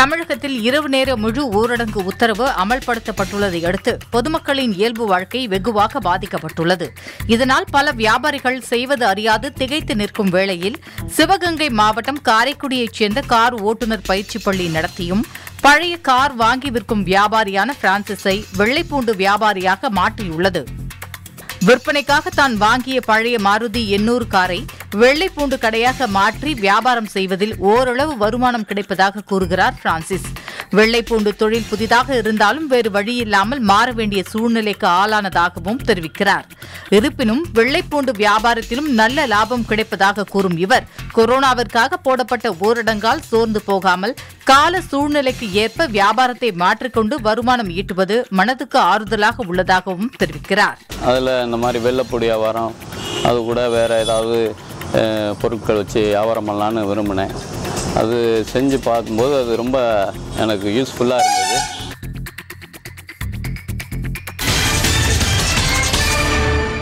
தமிழகத்தில் இரவு நேர முழு ஊரடங்கு உத்தரவு அமல்படுத்தப்பட்டுள்ளதை அடுத்து பொதுமக்களின் இயல்பு வாழ்க்கை வெகுவாக பாதிக்கப்பட்டுள்ளது இதனால் பல வியாபாரிகள் செய்வது அறியாது திகைத்து நிற்கும் வேளையில் சிவகங்கை மாவட்டம் காரைக்குடியைச் சேர்ந்த கார் ஓட்டுநர் பயிற்சி பள்ளி நடத்தியும் பழைய கார் வாங்கி விற்கும் வியாபாரியான பிரான்சிஸை வெள்ளைப்பூண்டு வியாபாரியாக மாற்றியுள்ளது விற்பனைக்காக தான் வாங்கிய பழைய மாருதி எண்ணூறு காரை வெள்ளைப்பூண்டு கடையாக மாற்றி வியாபாரம் செய்வதில் ஓரளவு வருமானம் கிடைப்பதாக கூறுகிறார் பிரான்சிஸ் வெள்ளைப்பூண்டு தொழில் புதிதாக இருந்தாலும் வேறு வழியில்லாமல் மாற வேண்டிய சூழ்நிலைக்கு ஆளானதாகவும் தெரிவிக்கிறார் இருப்பினும் வெள்ளைப்பூண்டு வியாபாரத்திலும் நல்ல லாபம் கிடைப்பதாக கூறும் இவர் கொரோனாவிற்காக போடப்பட்ட ஊரடங்கால் சோர்ந்து போகாமல் கால சூழ்நிலைக்கு ஏற்ப வியாபாரத்தை மாற்றிக்கொண்டு வருமானம் ஈட்டுவது மனதுக்கு ஆறுதலாக உள்ளதாகவும் தெரிவிக்கிறார் அதில் இந்த மாதிரி வெள்ளைப்பொடி வியாபாரம் அது கூட வேறு ஏதாவது அஹ், பொருட்கள் வச்சு வியாபாரம் பண்ணலான்னு விரும்பினேன் அது செஞ்சு பார்க்கும்போது அது ரொம்ப எனக்கு யூஸ்ஃபுல்லாக இருந்தது